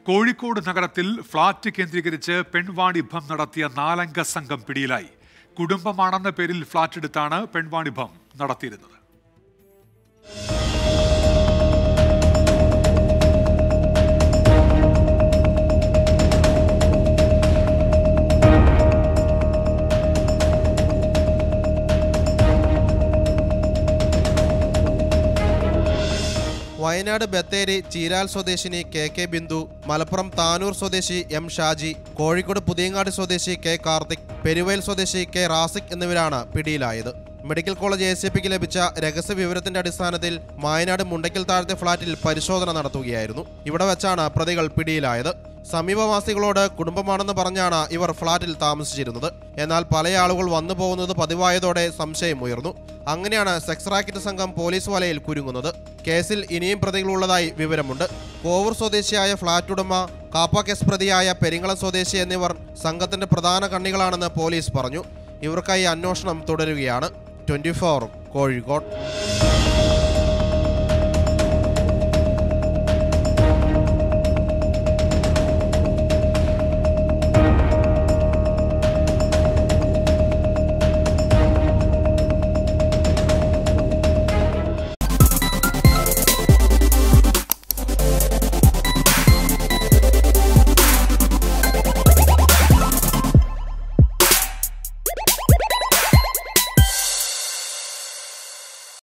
കോഴിക്കോട് നഗരത്തിൽ ഫ്ളാറ്റ് കേന്ദ്രീകരിച്ച് പെൺവാണിഭം നടത്തിയ നാലംഗ സംഘം പിടിയിലായി കുടുംബമാണെന്ന പേരിൽ ഫ്ളാറ്റ് എടുത്താണ് പെൺവാണിഭം നടത്തിയിരുന്നത് വയനാട് ബത്തേരി ചീരാൽ സ്വദേശിനി കെ കെ ബിന്ദു മലപ്പുറം താനൂർ സ്വദേശി എം ഷാജി കോഴിക്കോട് പുതിയങ്ങാടി സ്വദേശി കെ കാർത്തിക് പെരുവയൽ സ്വദേശി കെ റാസിക് എന്നിവരാണ് പിടിയിലായത് മെഡിക്കൽ കോളേജ് എ സി പിക്ക് ലഭിച്ച രഹസ്യ വിവരത്തിന്റെ അടിസ്ഥാനത്തിൽ മായനാട് മുണ്ടയ്ക്കൽ താഴത്തെ ഫ്ളാറ്റിൽ പരിശോധന നടത്തുകയായിരുന്നു ഇവിടെ വെച്ചാണ് പ്രതികൾ പിടിയിലായത് സമീപവാസികളോട് കുടുംബമാണെന്ന് പറഞ്ഞാണ് ഇവർ ഫ്ളാറ്റിൽ താമസിച്ചിരുന്നത് എന്നാൽ പല ആളുകൾ വന്നു പോകുന്നത് പതിവായതോടെ സംശയം ഉയർന്നു അങ്ങനെയാണ് സെക്സ് റാക്കറ്റ് സംഘം പോലീസ് വലയിൽ കുരുങ്ങുന്നത് കേസിൽ ഇനിയും പ്രതികളുള്ളതായി വിവരമുണ്ട് കോവൂർ സ്വദേശിയായ ഫ്ളാറ്റ് ഉടമ കാപ്പ കേസ് പ്രതിയായ പെരിങ്ങളം സ്വദേശി എന്നിവർ സംഘത്തിന്റെ പ്രധാന കണ്ണികളാണെന്ന് പോലീസ് പറഞ്ഞു ഇവർക്കായി അന്വേഷണം തുടരുകയാണ് ട്വന്റി കോഴിക്കോട്